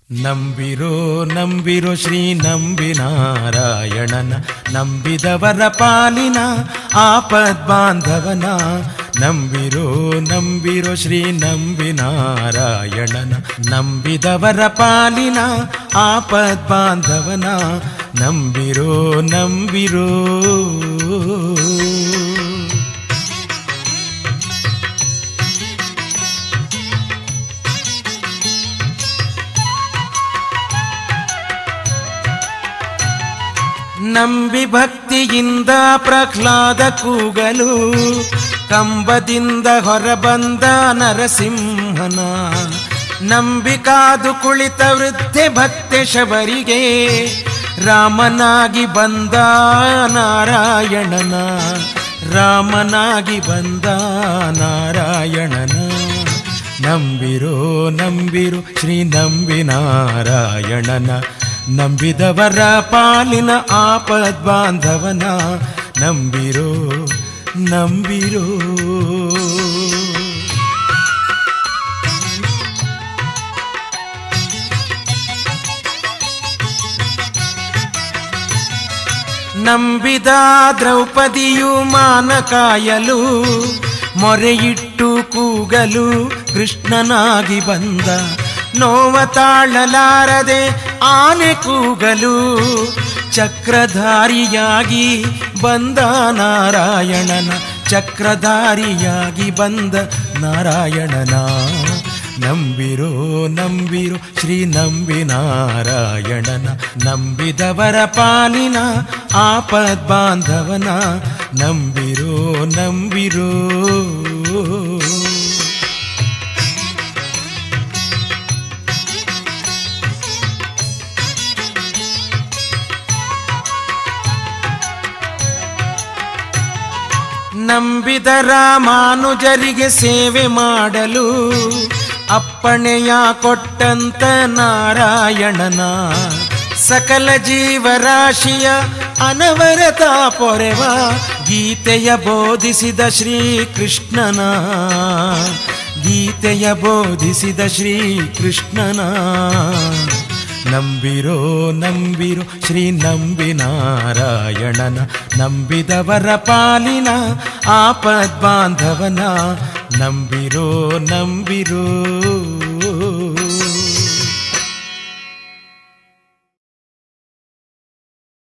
ನಂಬಿರೋ ನಂಬಿರೋ ಶ್ರೀ ನಂಬಿನಾರಾಯಣನ ನಂಬಿದವರ ಪಾಲಿನ ಆಪದ್ ಬಾಂಧವನ ನಂಬಿರೋ ನಂಬಿರೋ ಶ್ರೀ ನಂಬಿನಾರಾಯಣನ ನಂಬಿದವರ ಪಾಲಿನ ಆಪದ್ ಬಾಂಧವನ ನಂಬಿರೋ ನಂಬಿರೋ ನಂಬಿ ಭಕ್ತಿಯಿಂದ ಪ್ರಹ್ಲಾದ ಕೂಗಲು ಕಂಬದಿಂದ ಹೊರಬಂದ ನರಸಿಂಹನ ನಂಬಿ ಕಾದು ಕುಳಿತ ವೃದ್ಧೆ ಭಕ್ತೆ ಶಬರಿಗೆ ರಾಮನಾಗಿ ಬಂದ ನಾರಾಯಣನ ರಾಮನಾಗಿ ಬಂದ ನಾರಾಯಣನ ನಂಬಿರೋ ನಂಬಿರು ಶ್ರೀ ನಂಬಿನಾರಾಯಣನ ನಂಬಿದವರ ಪಾಲಿನ ಆಪದ್ ಬಾಂಧವನ ನಂಬಿರೋ ನಂಬಿರೋ ನಂಬಿದ ದ್ರೌಪದಿಯು ಮಾನ ಕಾಯಲು ಮೊರೆಯಿಟ್ಟು ಕೂಗಲು ಕೃಷ್ಣನಾಗಿ ಬಂದ ನೋವ ತಾಳಲಾರದೆ ಆನೆ ಕೂಗಲು ಚಕ್ರಧಾರಿಯಾಗಿ ಬಂದ ನಾರಾಯಣನ ಚಕ್ರಧಾರಿಯಾಗಿ ಬಂದ ನಾರಾಯಣನ ನಂಬಿರೋ ನಂಬಿರೋ ಶ್ರೀ ನಂಬಿನಾರಾಯಣನ ನಂಬಿದವರ ಪಾಲಿನ ಆಪದ್ ಬಾಂಧವನ ನಂಬಿರೋ ನಂಬಿರೋ ನಂಬಿದ ರಾಮಾನುಜರಿಗೆ ಸೇವೆ ಮಾಡಲು ಅಪ್ಪಣೆಯ ಕೊಟ್ಟಂತ ನಾರಾಯಣನ ಸಕಲ ಜೀವರಾಶಿಯ ಅನವರತ ಪೊರೆವ ಗೀತೆಯ ಬೋಧಿಸಿದ ಶ್ರೀ ಕೃಷ್ಣನ ಗೀತೆಯ ಬೋಧಿಸಿದ ಶ್ರೀ ಕೃಷ್ಣನ ನಂಬಿರೋ ನಂಬಿರೋ ಶ್ರೀ ನಂಬಿನಾರಾಯಣನ ನಂಬಿದವರ ಪಾಲಿನ ಆಪದ್ ಬಾಂಧವನ ನಂಬಿರೋ ನಂಬಿರೋ